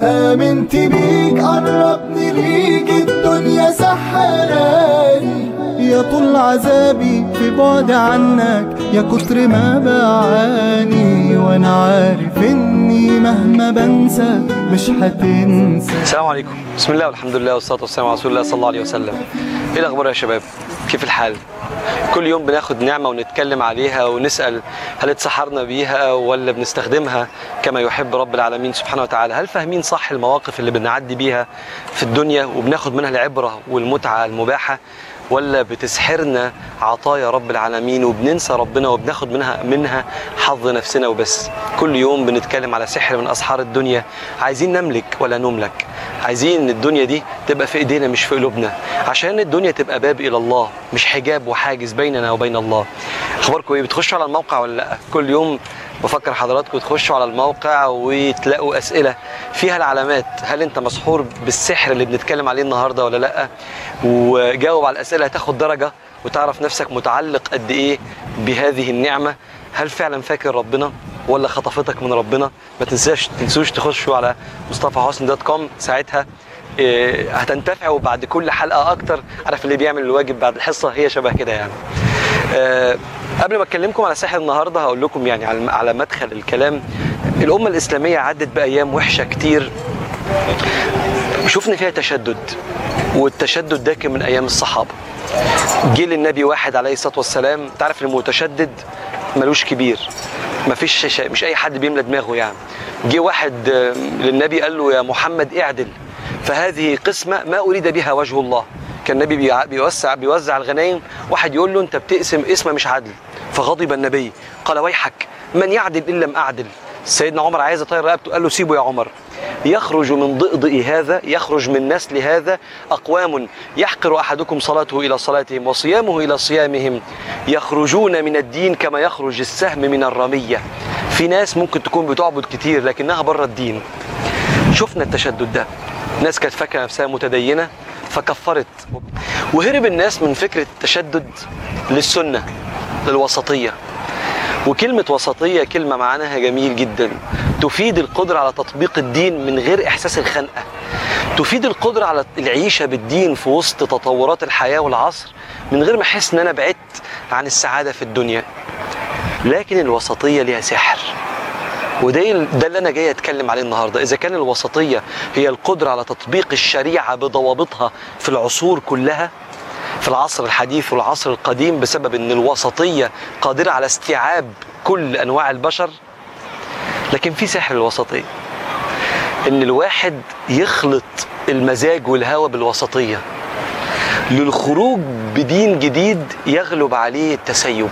آمنت بيك قربني ليك الدنيا سحراني يا طول عذابي في بعد عنك يا كتر ما بعاني وانا عارف اني مهما بنسى مش هتنسى السلام عليكم بسم الله والحمد لله والصلاه والسلام على رسول الله صلى الله عليه وسلم ايه الاخبار يا شباب كيف الحال كل يوم بناخد نعمه ونتكلم عليها ونسال هل اتسحرنا بيها ولا بنستخدمها كما يحب رب العالمين سبحانه وتعالى هل فاهمين صح المواقف اللي بنعدي بيها في الدنيا وبناخد منها العبره والمتعه المباحه ولا بتسحرنا عطايا رب العالمين وبننسى ربنا وبناخد منها منها حظ نفسنا وبس كل يوم بنتكلم على سحر من اسحار الدنيا عايزين نملك ولا نملك عايزين ان الدنيا دي تبقى في ايدينا مش في قلوبنا عشان الدنيا تبقى باب الى الله مش حجاب وحاجز بيننا وبين الله اخباركم ايه بتخشوا على الموقع ولا لا كل يوم بفكر حضراتكم تخشوا على الموقع وتلاقوا اسئله فيها العلامات هل انت مسحور بالسحر اللي بنتكلم عليه النهارده ولا لا وجاوب على الاسئله هتاخد درجه وتعرف نفسك متعلق قد ايه بهذه النعمه هل فعلا فاكر ربنا ولا خطفتك من ربنا ما تنساش تنسوش تخشوا على مصطفى حسن دوت كوم ساعتها إيه، هتنتفعوا بعد كل حلقه اكتر عارف اللي بيعمل الواجب بعد الحصه هي شبه كده يعني آه، قبل ما اتكلمكم على سحر النهارده هقول لكم يعني على على مدخل الكلام الامه الاسلاميه عدت بايام وحشه كتير شفنا فيها تشدد والتشدد ده كان من ايام الصحابه جه للنبي واحد عليه الصلاه والسلام تعرف المتشدد ملوش كبير مفيش شيء مش اي حد بيملى دماغه يعني جه واحد آه، للنبي قال له يا محمد اعدل فهذه قسمه ما اريد بها وجه الله كان النبي بيع- بيوسع بيوزع الغنايم واحد يقول له انت بتقسم اسمه مش عدل فغضب النبي قال ويحك من يعدل ان لم اعدل سيدنا عمر عايز يطير رقبته قال له سيبه يا عمر يخرج من ضئضئ هذا يخرج من نسل هذا أقوام يحقر أحدكم صلاته إلى صلاتهم وصيامه إلى صيامهم يخرجون من الدين كما يخرج السهم من الرمية في ناس ممكن تكون بتعبد كتير لكنها بره الدين شفنا التشدد ده ناس كانت فاكره نفسها متدينه فكفرت وهرب الناس من فكره التشدد للسنه للوسطيه وكلمة وسطية كلمة معناها جميل جدا تفيد القدرة على تطبيق الدين من غير إحساس الخنقة تفيد القدرة على العيشة بالدين في وسط تطورات الحياة والعصر من غير ما أحس إن أنا بعدت عن السعادة في الدنيا لكن الوسطية ليها سحر وده ده اللي انا جاي اتكلم عليه النهارده اذا كان الوسطيه هي القدره على تطبيق الشريعه بضوابطها في العصور كلها في العصر الحديث والعصر القديم بسبب ان الوسطيه قادره على استيعاب كل انواع البشر لكن في سحر الوسطيه ان الواحد يخلط المزاج والهوى بالوسطيه للخروج بدين جديد يغلب عليه التسيب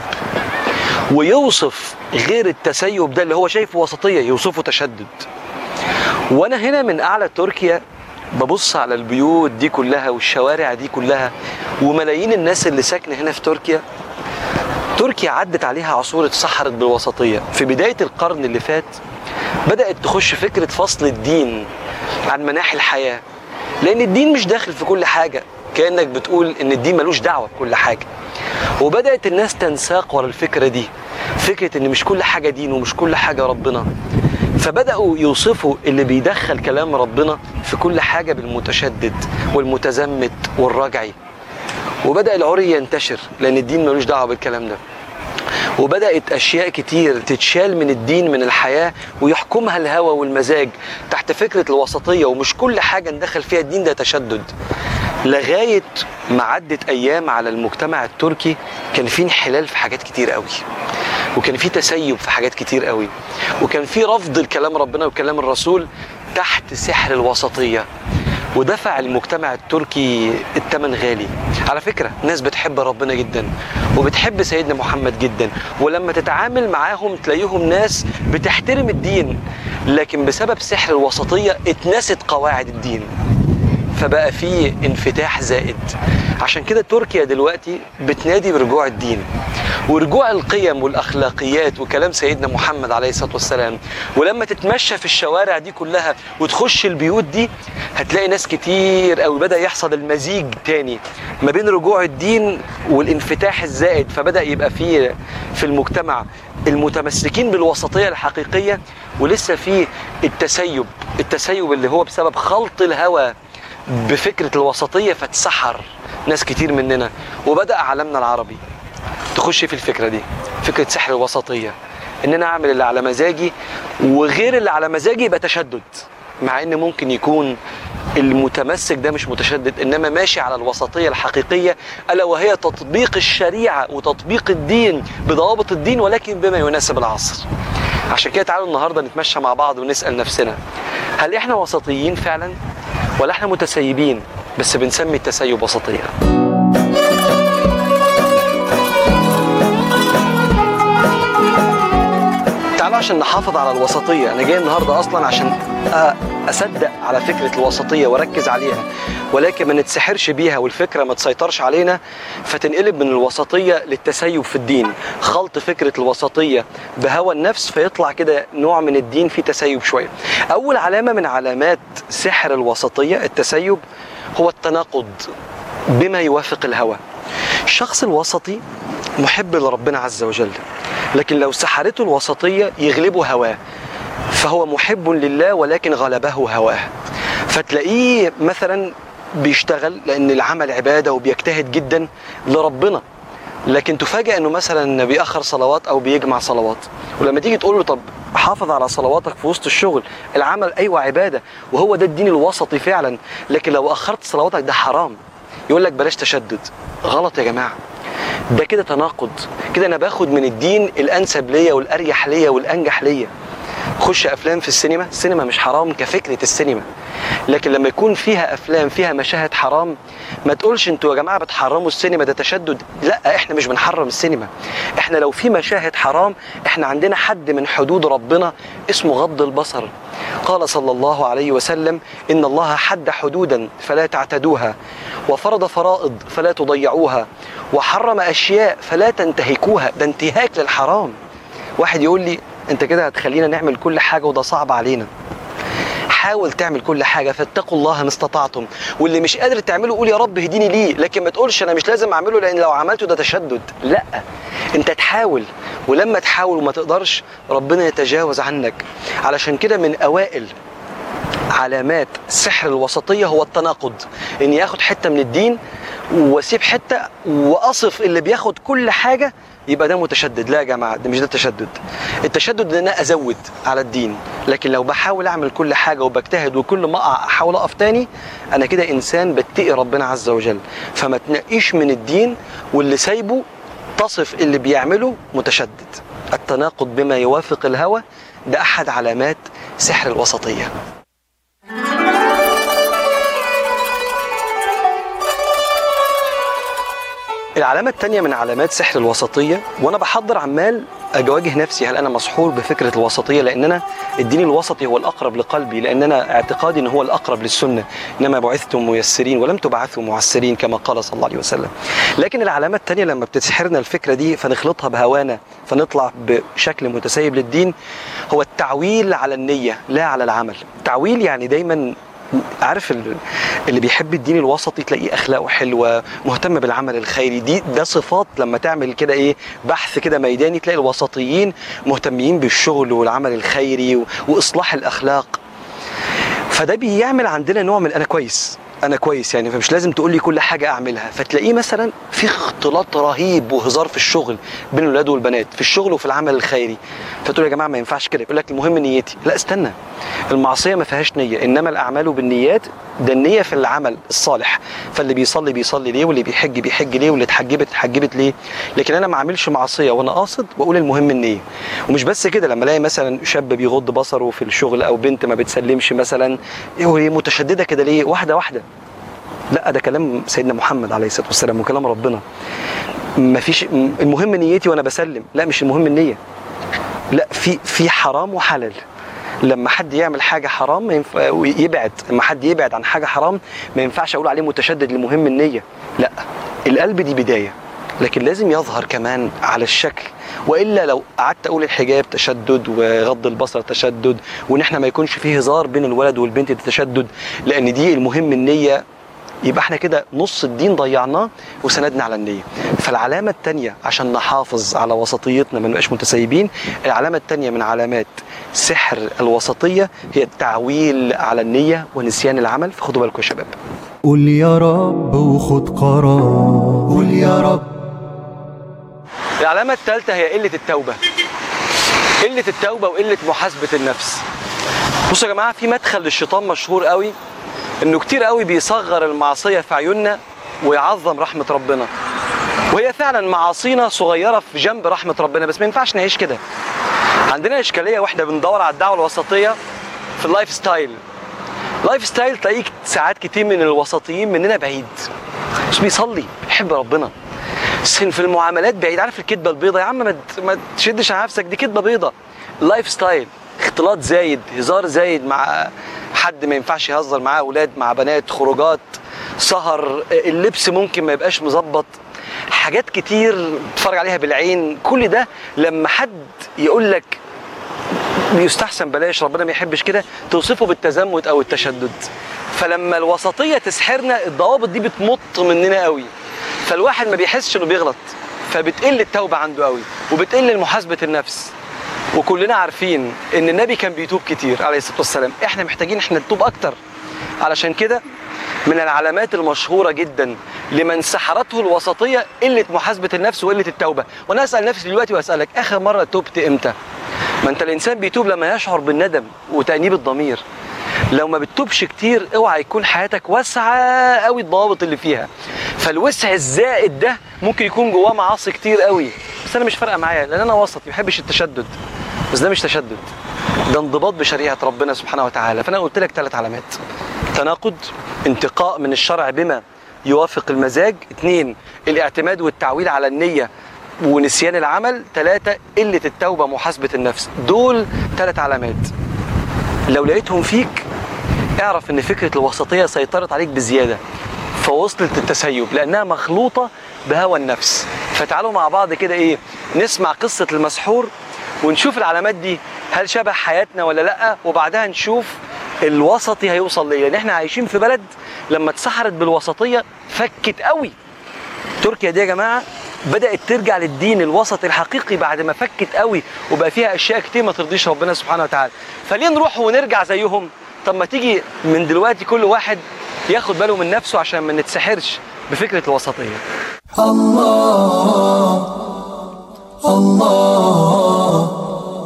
ويوصف غير التسيب ده اللي هو شايفه وسطيه يوصفه تشدد وانا هنا من اعلى تركيا ببص على البيوت دي كلها والشوارع دي كلها وملايين الناس اللي ساكنه هنا في تركيا تركيا عدت عليها عصور اتسحرت بالوسطيه في بدايه القرن اللي فات بدات تخش فكره فصل الدين عن مناحي الحياه لان الدين مش داخل في كل حاجه كانك بتقول ان الدين ملوش دعوه بكل حاجه وبدات الناس تنساق ورا الفكره دي فكره ان مش كل حاجه دين ومش كل حاجه ربنا فبداوا يوصفوا اللي بيدخل كلام ربنا في كل حاجه بالمتشدد والمتزمت والرجعي وبدا العري ينتشر لان الدين ملوش دعوه بالكلام ده وبدات اشياء كتير تتشال من الدين من الحياه ويحكمها الهوى والمزاج تحت فكره الوسطيه ومش كل حاجه ندخل فيها الدين ده تشدد لغايه ما عدت ايام على المجتمع التركي كان في انحلال في حاجات كتير قوي وكان في تسيب في حاجات كتير قوي وكان في رفض لكلام ربنا وكلام الرسول تحت سحر الوسطيه ودفع المجتمع التركي الثمن غالي على فكرة ناس بتحب ربنا جدا وبتحب سيدنا محمد جدا ولما تتعامل معاهم تلاقيهم ناس بتحترم الدين لكن بسبب سحر الوسطية اتنست قواعد الدين فبقى فيه انفتاح زائد عشان كده تركيا دلوقتي بتنادي برجوع الدين ورجوع القيم والاخلاقيات وكلام سيدنا محمد عليه الصلاه والسلام ولما تتمشى في الشوارع دي كلها وتخش البيوت دي هتلاقي ناس كتير قوي بدا يحصل المزيج تاني ما بين رجوع الدين والانفتاح الزائد فبدا يبقى فيه في المجتمع المتمسكين بالوسطيه الحقيقيه ولسه في التسيب التسيب اللي هو بسبب خلط الهوى بفكره الوسطيه فاتسحر ناس كتير مننا وبدا عالمنا العربي تخش في الفكره دي فكره سحر الوسطيه ان انا اعمل اللي على مزاجي وغير اللي على مزاجي يبقى تشدد مع ان ممكن يكون المتمسك ده مش متشدد انما ماشي على الوسطيه الحقيقيه الا وهي تطبيق الشريعه وتطبيق الدين بضوابط الدين ولكن بما يناسب العصر عشان كده تعالوا النهارده نتمشى مع بعض ونسال نفسنا هل احنا وسطيين فعلا ولا احنا متسيبين بس بنسمي التسيب وسطيه تعالوا عشان نحافظ على الوسطية أنا جاي النهاردة أصلا عشان أ- أصدق على فكرة الوسطية وأركز عليها ولكن ما نتسحرش بيها والفكرة ما تسيطرش علينا فتنقلب من الوسطية للتسيب في الدين خلط فكرة الوسطية بهوى النفس فيطلع كده نوع من الدين فيه تسيب شوية أول علامة من علامات سحر الوسطية التسيب هو التناقض بما يوافق الهوى الشخص الوسطي محب لربنا عز وجل لكن لو سحرته الوسطية يغلبه هواه فهو محب لله ولكن غلبه هواه فتلاقيه مثلا بيشتغل لأن العمل عبادة وبيجتهد جدا لربنا لكن تفاجأ انه مثلا بيأخر صلوات او بيجمع صلوات ولما تيجي تقول له طب حافظ على صلواتك في وسط الشغل العمل ايوه عباده وهو ده الدين الوسطي فعلا لكن لو اخرت صلواتك ده حرام يقول لك بلاش تشدد غلط يا جماعه ده كده تناقض كده انا باخد من الدين الانسب ليا والاريح ليا والانجح ليا خش افلام في السينما السينما مش حرام كفكره السينما لكن لما يكون فيها افلام فيها مشاهد حرام ما تقولش انتوا يا جماعه بتحرموا السينما ده تشدد لا احنا مش بنحرم السينما احنا لو في مشاهد حرام احنا عندنا حد من حدود ربنا اسمه غض البصر قال صلى الله عليه وسلم ان الله حد حدودا فلا تعتدوها وفرض فرائض فلا تضيعوها وحرم اشياء فلا تنتهكوها ده انتهاك للحرام واحد يقول لي انت كده هتخلينا نعمل كل حاجه وده صعب علينا حاول تعمل كل حاجه فاتقوا الله ما استطعتم واللي مش قادر تعمله قول يا رب اهديني ليه لكن ما تقولش انا مش لازم اعمله لان لو عملته ده تشدد لا انت تحاول ولما تحاول وما تقدرش ربنا يتجاوز عنك علشان كده من اوائل علامات سحر الوسطية هو التناقض اني اخد حتة من الدين واسيب حتة واصف اللي بياخد كل حاجة يبقى ده متشدد لا يا جماعة ده مش ده تشدد التشدد ان انا ازود على الدين لكن لو بحاول اعمل كل حاجة وبجتهد وكل ما اقع احاول اقف تاني انا كده انسان بتقي ربنا عز وجل فما تنقيش من الدين واللي سايبه تصف اللي بيعمله متشدد التناقض بما يوافق الهوى ده احد علامات سحر الوسطيه العلامة التانية من علامات سحر الوسطية وأنا بحضر عمال أواجه نفسي هل أنا مسحور بفكرة الوسطية لأن أنا الدين الوسطي هو الأقرب لقلبي لأن أنا اعتقادي أن هو الأقرب للسنة إنما بعثتم ميسرين ولم تبعثوا معسرين كما قال صلى الله عليه وسلم لكن العلامة التانية لما بتسحرنا الفكرة دي فنخلطها بهوانا فنطلع بشكل متسيب للدين هو التعويل على النية لا على العمل التعويل يعني دايما عارف ال- اللي بيحب الدين الوسطي تلاقيه اخلاقه حلوه مهتم بالعمل الخيري دي ده صفات لما تعمل كده ايه بحث كده ميداني تلاقي الوسطيين مهتمين بالشغل والعمل الخيري و- واصلاح الاخلاق فده بيعمل عندنا نوع من انا كويس انا كويس يعني فمش لازم تقول لي كل حاجه اعملها فتلاقيه مثلا في اختلاط رهيب وهزار في الشغل بين الولاد والبنات في الشغل وفي العمل الخيري فتقول يا جماعه ما ينفعش كده يقول لك المهم نيتي لا استنى المعصيه ما فيهاش نيه انما الاعمال بالنيات ده النيه في العمل الصالح فاللي بيصلي بيصلي ليه واللي بيحج بيحج ليه واللي اتحجبت اتحجبت ليه لكن انا ما اعملش معصيه وانا قاصد واقول المهم النيه ومش بس كده لما الاقي مثلا شاب بيغض بصره في الشغل او بنت ما بتسلمش مثلا وهي متشدده كده ليه واحده واحده لا ده كلام سيدنا محمد عليه الصلاه والسلام وكلام ربنا ما فيش المهم نيتي وانا بسلم لا مش المهم النيه لا في في حرام وحلال لما حد يعمل حاجه حرام ما ينف... يبعد لما حد يبعد عن حاجه حرام ما ينفعش اقول عليه متشدد لمهم النيه لا القلب دي بدايه لكن لازم يظهر كمان على الشكل والا لو قعدت اقول الحجاب تشدد وغض البصر تشدد وان احنا ما يكونش فيه هزار بين الولد والبنت ده تشدد لان دي المهم النيه يبقى احنا كده نص الدين ضيعناه وسندنا على النيه فالعلامه الثانيه عشان نحافظ على وسطيتنا ما نبقاش متسيبين العلامه الثانيه من علامات سحر الوسطيه هي التعويل على النيه ونسيان العمل فخدوا بالكم يا شباب قول يا رب وخد قرار قول يا رب العلامة الثالثة هي قلة التوبة قلة التوبة وقلة محاسبة النفس بصوا يا جماعة في مدخل للشيطان مشهور قوي انه كتير قوي بيصغر المعصية في عيوننا ويعظم رحمة ربنا وهي فعلا معاصينا صغيرة في جنب رحمة ربنا بس ما ينفعش نعيش كده عندنا إشكالية واحدة بندور على الدعوة الوسطية في اللايف ستايل لايف ستايل تلاقيك ساعات كتير من الوسطيين مننا بعيد مش بيصلي بيحب ربنا بس في المعاملات بعيد عارف الكذبه البيضاء يا عم ما ت- ما تشدش على نفسك دي كذبه بيضاء اللايف ستايل اختلاط زايد هزار زايد مع حد ما ينفعش يهزر معاه اولاد مع بنات خروجات سهر اللبس ممكن ما يبقاش مظبط حاجات كتير تتفرج عليها بالعين كل ده لما حد يقول لك بيستحسن بلاش ربنا ما يحبش كده توصفه بالتزمت او التشدد فلما الوسطيه تسحرنا الضوابط دي بتمط مننا قوي فالواحد ما بيحسش انه بيغلط فبتقل التوبه عنده قوي وبتقل محاسبه النفس وكلنا عارفين ان النبي كان بيتوب كتير عليه الصلاه والسلام احنا محتاجين احنا نتوب اكتر علشان كده من العلامات المشهوره جدا لمن سحرته الوسطيه قله محاسبه النفس وقله التوبه وانا اسال نفسي دلوقتي واسالك اخر مره تبت امتى ما انت الانسان بيتوب لما يشعر بالندم وتانيب الضمير لو ما بتتوبش كتير اوعى يكون حياتك واسعه قوي الضوابط اللي فيها فالوسع الزائد ده ممكن يكون جواه معاصي كتير قوي بس انا مش فارقه معايا لان انا وسط ما بحبش التشدد بس ده مش تشدد ده انضباط بشريعه ربنا سبحانه وتعالى فانا قلت لك ثلاث علامات تناقض انتقاء من الشرع بما يوافق المزاج اثنين الاعتماد والتعويل على النية ونسيان العمل ثلاثة قلة التوبة محاسبة النفس دول ثلاث علامات لو لقيتهم فيك اعرف ان فكرة الوسطية سيطرت عليك بزيادة فوصلت للتسيب لانها مخلوطة بهوى النفس فتعالوا مع بعض كده ايه نسمع قصة المسحور ونشوف العلامات دي هل شبه حياتنا ولا لا وبعدها نشوف الوسطي هيوصل ليه لان احنا عايشين في بلد لما اتسحرت بالوسطية فكت قوي تركيا دي يا جماعه بدات ترجع للدين الوسط الحقيقي بعد ما فكت قوي وبقى فيها اشياء كتير ما ترضيش ربنا سبحانه وتعالى فليه نروح ونرجع زيهم طب ما تيجي من دلوقتي كل واحد ياخد باله من نفسه عشان ما نتسحرش بفكره الوسطيه الله الله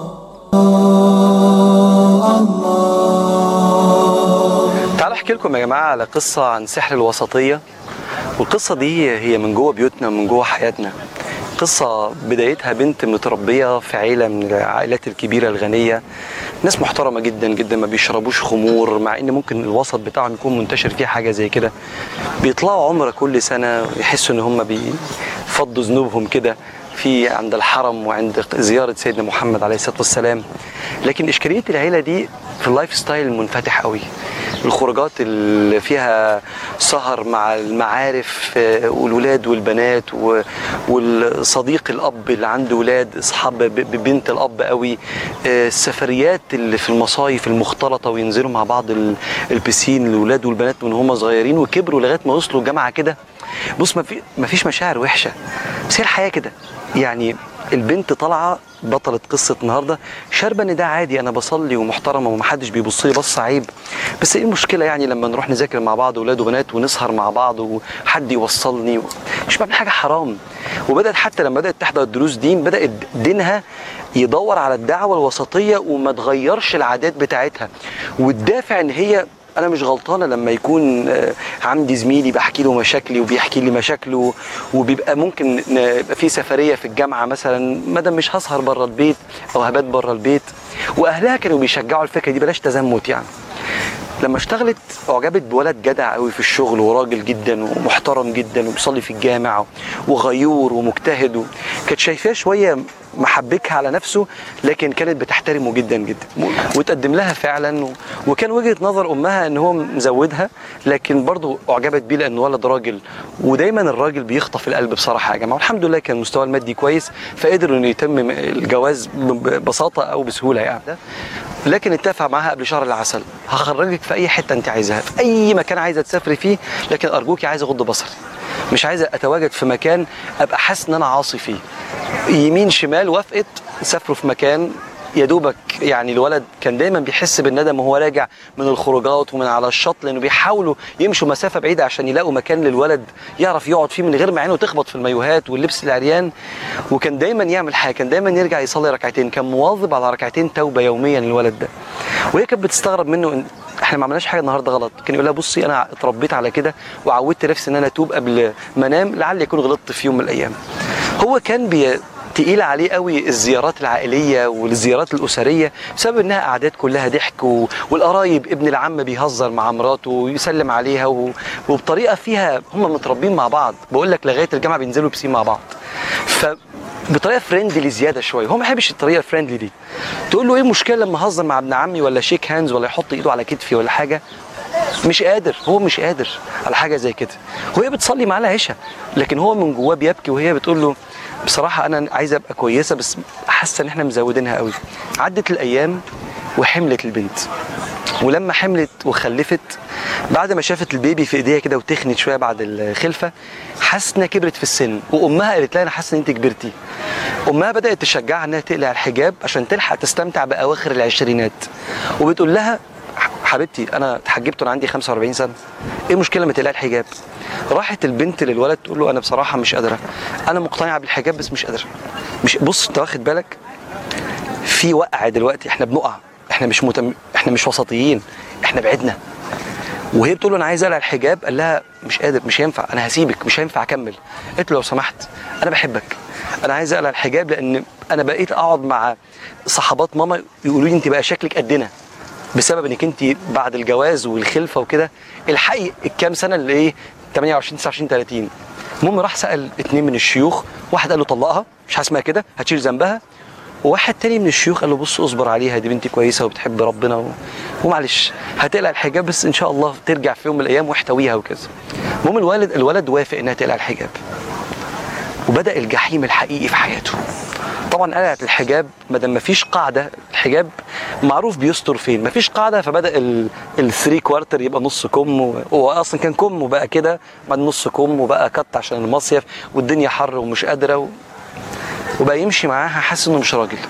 تعالوا احكي لكم يا جماعه على قصه عن سحر الوسطيه والقصه دي هي من جوه بيوتنا ومن جوه حياتنا قصة بدايتها بنت متربية في عيلة من العائلات الكبيرة الغنية ناس محترمة جدا جدا ما بيشربوش خمور مع ان ممكن الوسط بتاعهم يكون منتشر فيه حاجة زي كده بيطلعوا عمرة كل سنة يحسوا ان هم بيفضوا ذنوبهم كده في عند الحرم وعند زيارة سيدنا محمد عليه الصلاة والسلام لكن إشكالية العيلة دي في اللايف ستايل المنفتح قوي الخروجات اللي فيها سهر مع المعارف آه، والولاد والبنات و- والصديق الاب اللي عنده ولاد اصحاب ب- ببنت الاب قوي آه، السفريات اللي في المصايف المختلطه وينزلوا مع بعض ال- البسين الولاد والبنات من هم صغيرين وكبروا لغايه ما وصلوا الجامعه كده بص ما في ما فيش مشاعر وحشه بس هي الحياه كده يعني البنت طالعه بطلة قصة النهاردة شاربة ان ده عادي انا بصلي ومحترمة ومحدش بيبص لي بص عيب بس ايه المشكلة يعني لما نروح نذاكر مع بعض ولاد وبنات ونسهر مع بعض وحد يوصلني مش بعمل حاجة حرام وبدأت حتى لما بدأت تحضر دروس دين بدأت دينها يدور على الدعوة الوسطية وما تغيرش العادات بتاعتها وتدافع ان هي انا مش غلطانه لما يكون آه، عندي زميلي بحكي له مشاكلي وبيحكي لي مشاكله وبيبقى ممكن ن- يبقى في سفريه في الجامعه مثلا مادام مش هسهر بره البيت او هبات بره البيت واهلها كانوا بيشجعوا الفكره دي بلاش تزمت يعني لما اشتغلت اعجبت بولد جدع قوي في الشغل وراجل جدا ومحترم جدا وبيصلي في الجامع وغيور ومجتهد و- كانت شايفاه شويه محبكها على نفسه لكن كانت بتحترمه جدا جدا وتقدم لها فعلا و- وكان وجهه نظر امها ان هو مزودها لكن برضه اعجبت بيه لانه ولد راجل ودايما الراجل بيخطف القلب بصراحه يا جماعه والحمد لله كان مستواه المادي كويس فقدر انه يتم الجواز ببساطه او بسهوله يعني لكن اتفق معاها قبل شهر العسل هخرجك في اي حته انت عايزاها في اي مكان عايزه تسافري فيه لكن ارجوكي عايزه اغض بصري مش عايزه اتواجد في مكان ابقى حاسس ان انا عاصي فيه يمين شمال وافقت سافروا في مكان يا دوبك يعني الولد كان دايما بيحس بالندم وهو راجع من الخروجات ومن على الشط لانه بيحاولوا يمشوا مسافه بعيده عشان يلاقوا مكان للولد يعرف يقعد فيه من غير ما عينه تخبط في المايوهات واللبس العريان وكان دايما يعمل حاجه كان دايما يرجع يصلي ركعتين كان مواظب على ركعتين توبه يوميا الولد ده وهي كانت بتستغرب منه ان احنا ما عملناش حاجه النهارده غلط كان يقول لها بصي انا اتربيت على كده وعودت نفسي ان انا اتوب قبل ما انام لعل يكون غلطت في يوم من الايام هو كان بي تقيل عليه قوي الزيارات العائليه والزيارات الاسريه بسبب انها قعدات كلها ضحك و... والقرايب ابن العم بيهزر مع مراته ويسلم عليها و... وبطريقه فيها هم متربين مع بعض بقول لك لغايه الجامعه بينزلوا بسين مع بعض ف بطريقه فريندلي زياده شويه هو ما بيحبش الطريقه الفريندلي دي تقول له ايه المشكله لما اهزر مع ابن عمي ولا شيك هاندز ولا يحط ايده على كتفي ولا حاجه مش قادر هو مش قادر على حاجه زي كده وهي بتصلي معاه العشاء لكن هو من جواه بيبكي وهي بتقول له بصراحه انا عايزه ابقى كويسه بس حاسه ان احنا مزودينها قوي عدت الايام وحملت البنت ولما حملت وخلفت بعد ما شافت البيبي في ايديها كده وتخنت شويه بعد الخلفه حست انها كبرت في السن وامها قالت لها انا حاسه ان انت كبرتي امها بدات تشجعها انها تقلع الحجاب عشان تلحق تستمتع باواخر العشرينات وبتقول لها حبيبتي انا اتحجبت وانا عندي 45 سنه ايه المشكله لما تقلعي الحجاب راحت البنت للولد تقول له انا بصراحه مش قادره انا مقتنعه بالحجاب بس مش قادره مش بص انت واخد بالك في وقع دلوقتي احنا بنقع احنا مش متم... احنا مش وسطيين احنا بعدنا وهي بتقول له انا عايز اقلع الحجاب قال لها مش قادر مش هينفع انا هسيبك مش هينفع اكمل قالت له لو سمحت انا بحبك انا عايز اقلع الحجاب لان انا بقيت اقعد مع صحابات ماما يقولوا لي انت بقى شكلك قدنا بسبب انك انت بعد الجواز والخلفه وكده الحقي الكام سنه اللي ايه 28 29 30 المهم راح سال اتنين من الشيوخ واحد قال له طلقها مش حاجه اسمها كده هتشيل ذنبها وواحد تاني من الشيوخ قال له بص اصبر عليها دي بنتي كويسه وبتحب ربنا و... ومعلش هتقلع الحجاب بس ان شاء الله ترجع في يوم من الايام واحتويها وكذا المهم الولد الولد وافق انها تقلع الحجاب وبدا الجحيم الحقيقي في حياته طبعا قلعت الحجاب ما دام مفيش قاعده الحجاب معروف بيستر فين مفيش قاعده فبدا الثري كوارتر يبقى نص كم و- هو اصلا كان كم وبقى كده بعد نص كم وبقى كت عشان المصيف والدنيا حر ومش قادره و... وبقى يمشي معاها حاسس انه مش راجل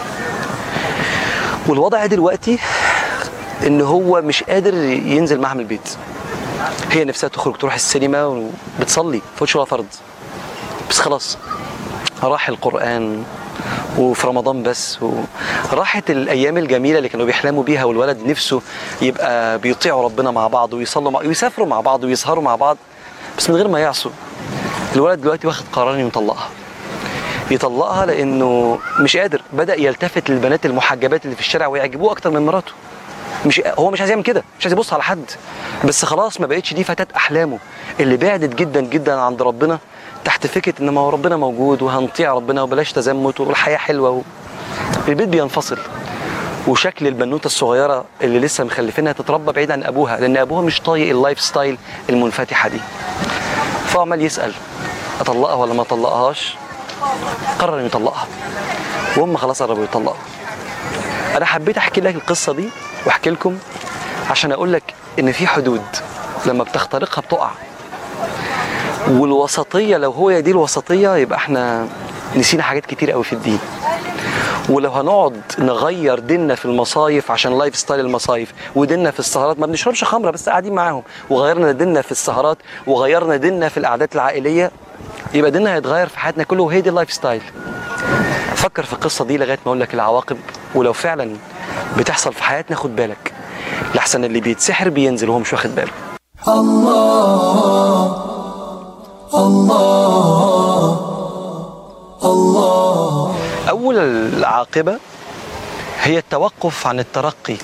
والوضع دلوقتي ان هو مش قادر ينزل معاها من البيت هي نفسها تخرج تروح السينما وبتصلي فوتش ولا فرض بس خلاص راح القرآن وفي رمضان بس وراحت الأيام الجميلة اللي كانوا بيحلموا بيها والولد نفسه يبقى بيطيعوا ربنا مع بعض ويصلوا مع ويسافروا مع بعض ويسهروا مع بعض بس من غير ما يعصوا الولد دلوقتي واخد قرار انه يطلقها يطلقها لانه مش قادر بدا يلتفت للبنات المحجبات اللي في الشارع ويعجبوه اكتر من مراته مش هو مش عايز يعمل كده مش عايز يبص على حد بس خلاص ما بقتش دي فتاة احلامه اللي بعدت جدا جدا عند ربنا تحت فكره ان ما هو ربنا موجود وهنطيع ربنا وبلاش تزمت والحياه حلوه و... البيت بينفصل وشكل البنوته الصغيره اللي لسه مخلفينها تتربى بعيد عن ابوها لان ابوها مش طايق اللايف ستايل المنفتحه دي فعمال يسال اطلقها ولا ما اطلقهاش قرر انه يطلقها وهم خلاص قربوا يطلقوا انا حبيت احكي لك القصه دي واحكي لكم عشان اقول لك ان في حدود لما بتخترقها بتقع والوسطيه لو هو دي الوسطيه يبقى احنا نسينا حاجات كتير قوي في الدين ولو هنقعد نغير ديننا في المصايف عشان لايف ستايل المصايف وديننا في السهرات ما بنشربش خمره بس قاعدين معاهم وغيرنا ديننا في السهرات وغيرنا ديننا في القعدات العائليه يبقى ديننا هيتغير في حياتنا كله وهي دي اللايف ستايل فكر في القصه دي لغايه ما اقول لك العواقب ولو فعلا بتحصل في حياتنا خد بالك لحسن اللي بيتسحر بينزل وهو مش واخد باله أول العاقبة هي التوقف عن الترقي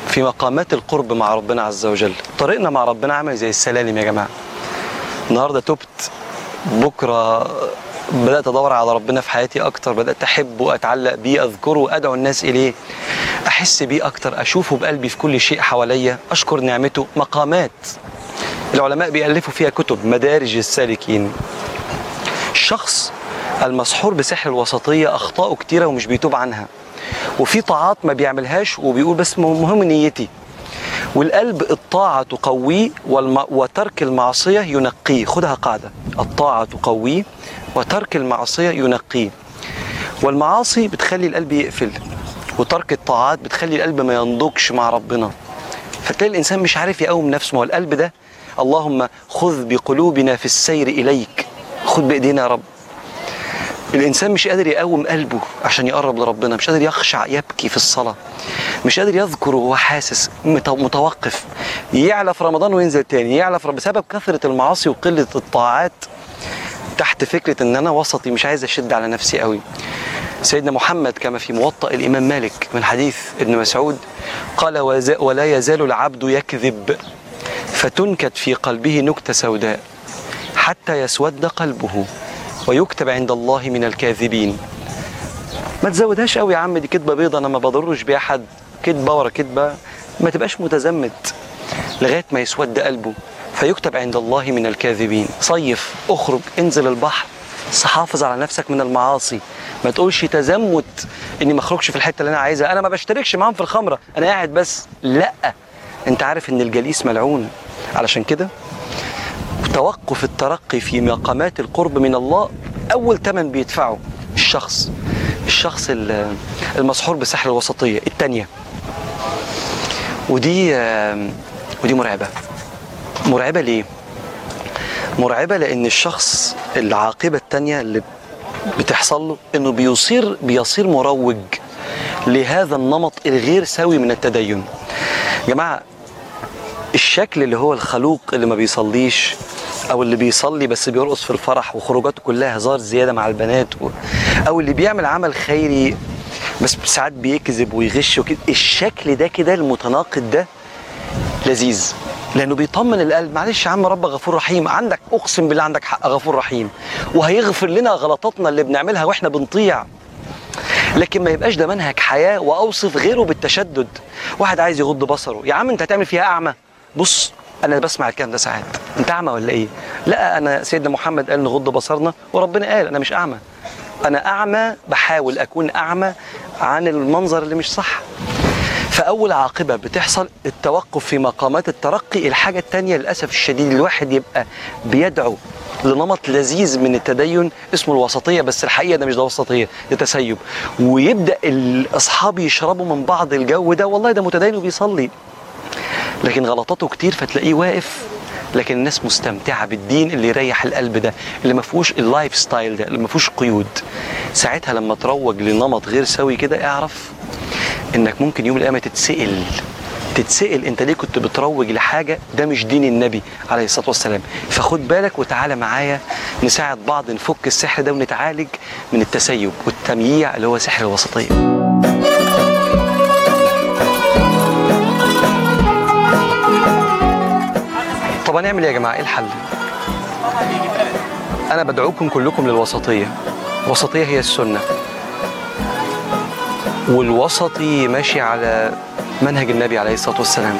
في مقامات القرب مع ربنا عز وجل طريقنا مع ربنا عامل زي السلالم يا جماعة النهاردة تبت بكرة بدأت أدور على ربنا في حياتي أكتر بدأت أحبه أتعلق بيه أذكره أدعو الناس إليه أحس بيه أكتر أشوفه بقلبي في كل شيء حواليا أشكر نعمته مقامات العلماء بيألفوا فيها كتب مدارج السالكين الشخص المسحور بسحر الوسطية أخطاؤه كتيرة ومش بيتوب عنها وفي طاعات ما بيعملهاش وبيقول بس مهم نيتي والقلب الطاعة تقويه والم... وترك المعصية ينقيه خدها قاعدة الطاعة تقويه وترك المعصية ينقيه والمعاصي بتخلي القلب يقفل وترك الطاعات بتخلي القلب ما ينضجش مع ربنا فتلاقي الإنسان مش عارف يقوم نفسه ما هو القلب ده اللهم خذ بقلوبنا في السير إليك خد بإيدينا يا رب الإنسان مش قادر يقوم قلبه عشان يقرب لربنا مش قادر يخشع يبكي في الصلاة مش قادر يذكر وهو حاسس مت- متوقف يعلى في رمضان وينزل تاني يعلى في بسبب كثرة المعاصي وقلة الطاعات تحت فكرة ان انا وسطي مش عايز اشد على نفسي قوي سيدنا محمد كما في موطأ الامام مالك من حديث ابن مسعود قال وز- ولا يزال العبد يكذب فتنكت في قلبه نكتة سوداء حتى يسود قلبه ويكتب عند الله من الكاذبين ما تزودهاش قوي يا عم دي كدبه بيضه انا ما بضرش بيها حد كدبه ورا كدبه ما تبقاش متزمت لغايه ما يسود قلبه فيكتب عند الله من الكاذبين صيف اخرج انزل البحر بس حافظ على نفسك من المعاصي ما تقولش تزمت اني ما اخرجش في الحته اللي انا عايزها انا ما بشتركش معاهم في الخمره انا قاعد بس لا انت عارف ان الجليس ملعون علشان كده توقف الترقي في مقامات القرب من الله اول ثمن بيدفعه الشخص الشخص ال- المسحور بسحر الوسطيه الثانيه ودي آم، ودي مرعبه مرعبه ليه مرعبه لان الشخص العاقبه الثانيه اللي بتحصل له انه بيصير بيصير مروج لهذا النمط الغير سوي من التدين جماعه الشكل اللي هو الخلوق اللي ما بيصليش او اللي بيصلي بس بيرقص في الفرح وخروجاته كلها هزار زياده مع البنات و... او اللي بيعمل عمل خيري بس ساعات بيكذب ويغش وكده الشكل ده كده المتناقض ده لذيذ لانه بيطمن القلب معلش يا عم رب غفور رحيم عندك اقسم بالله عندك حق غفور رحيم وهيغفر لنا غلطاتنا اللي بنعملها واحنا بنطيع لكن ما يبقاش ده منهج حياه واوصف غيره بالتشدد واحد عايز يغض بصره يا عم انت هتعمل فيها اعمى بص انا بسمع الكلام ده ساعات انت اعمى ولا ايه لا انا سيدنا محمد قال نغض بصرنا وربنا قال انا مش اعمى انا اعمى بحاول اكون اعمى عن المنظر اللي مش صح فاول عاقبه بتحصل التوقف في مقامات الترقي الحاجه الثانيه للاسف الشديد الواحد يبقى بيدعو لنمط لذيذ من التدين اسمه الوسطيه بس الحقيقه ده مش ده وسطيه ده تسيب ويبدا الاصحاب يشربوا من بعض الجو ده والله ده متدين وبيصلي لكن غلطاته كتير فتلاقيه واقف لكن الناس مستمتعه بالدين اللي يريح القلب ده اللي ما فيهوش اللايف ستايل ده اللي ما فيهوش قيود ساعتها لما تروج لنمط غير سوي كده اعرف انك ممكن يوم القيامه تتسال تتسال انت ليه كنت بتروج لحاجه ده مش دين النبي عليه الصلاه والسلام فخد بالك وتعالى معايا نساعد بعض نفك السحر ده ونتعالج من التسيب والتمييع اللي هو سحر الوسطيه طب هنعمل ايه يا جماعه ايه الحل انا بدعوكم كلكم للوسطيه الوسطيه هي السنه والوسطي ماشي على منهج النبي عليه الصلاه والسلام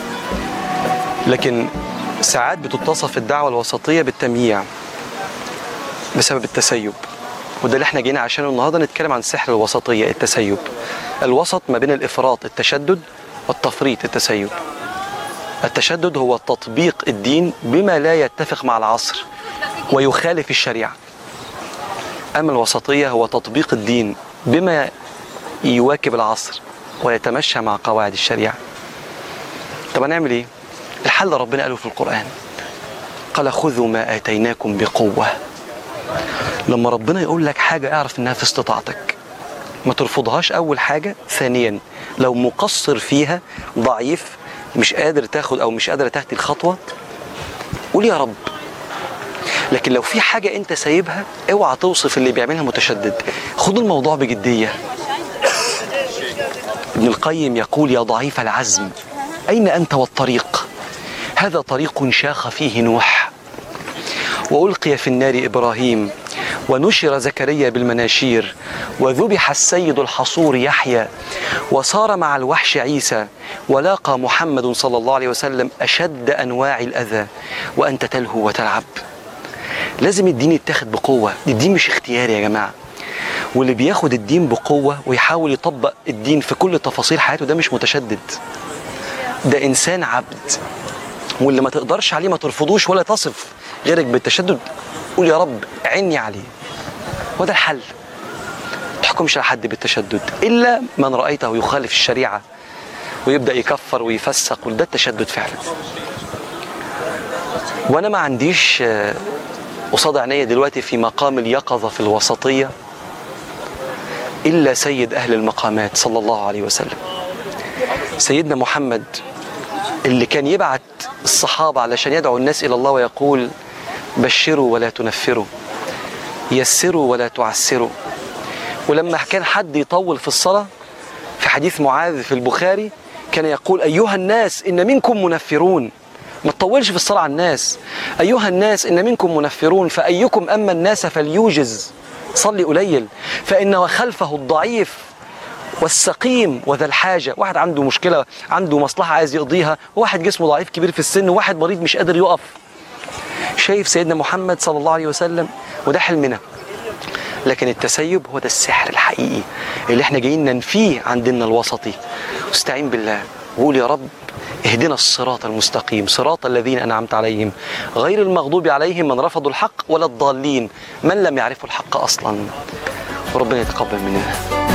لكن ساعات بتتصف الدعوه الوسطيه بالتمييع بسبب التسيب وده اللي احنا جينا عشانه النهارده نتكلم عن سحر الوسطيه التسيب الوسط ما بين الافراط التشدد والتفريط التسيب التشدد هو تطبيق الدين بما لا يتفق مع العصر ويخالف الشريعه اما الوسطيه هو تطبيق الدين بما يواكب العصر ويتمشى مع قواعد الشريعه طب هنعمل ايه الحل ربنا قاله في القران قال خذوا ما اتيناكم بقوه لما ربنا يقول لك حاجه اعرف انها في استطاعتك ما ترفضهاش اول حاجه ثانيا لو مقصر فيها ضعيف مش قادر تاخد او مش قادره تاخدي الخطوه قول يا رب لكن لو في حاجه انت سايبها اوعى توصف اللي بيعملها متشدد خد الموضوع بجديه ابن القيم يقول يا ضعيف العزم أين أنت والطريق هذا طريق شاخ فيه نوح وألقي في النار إبراهيم ونشر زكريا بالمناشير وذبح السيد الحصور يحيى وصار مع الوحش عيسى ولاقى محمد صلى الله عليه وسلم أشد أنواع الأذى وأنت تلهو وتلعب لازم الدين يتاخد بقوة الدين مش اختياري يا جماعة واللي بياخد الدين بقوة ويحاول يطبق الدين في كل تفاصيل حياته ده مش متشدد ده إنسان عبد واللي ما تقدرش عليه ما ترفضوش ولا تصف غيرك بالتشدد قول يا رب عني عليه وده الحل ما تحكمش على حد بالتشدد إلا من رأيته يخالف الشريعة ويبدأ يكفر ويفسق وده التشدد فعلا وأنا ما عنديش آه، قصاد عينيا دلوقتي في مقام اليقظة في الوسطية إلا سيد أهل المقامات صلى الله عليه وسلم سيدنا محمد اللي كان يبعت الصحابة علشان يدعو الناس إلى الله ويقول بشروا ولا تنفروا يسروا ولا تعسروا ولما كان حد يطول في الصلاة في حديث معاذ في البخاري كان يقول أيها الناس إن منكم منفرون ما تطولش في الصلاة على الناس أيها الناس إن منكم منفرون فأيكم أما الناس فليوجز صلي قليل فإن خلفه الضعيف والسقيم وذا الحاجة واحد عنده مشكلة عنده مصلحة عايز يقضيها وواحد جسمه ضعيف كبير في السن وواحد مريض مش قادر يقف شايف سيدنا محمد صلى الله عليه وسلم وده حلمنا لكن التسيب هو ده السحر الحقيقي اللي احنا جايين ننفيه عن ديننا الوسطي واستعين بالله وقول يا رب اهدنا الصراط المستقيم صراط الذين انعمت عليهم غير المغضوب عليهم من رفضوا الحق ولا الضالين من لم يعرفوا الحق اصلا وربنا يتقبل مننا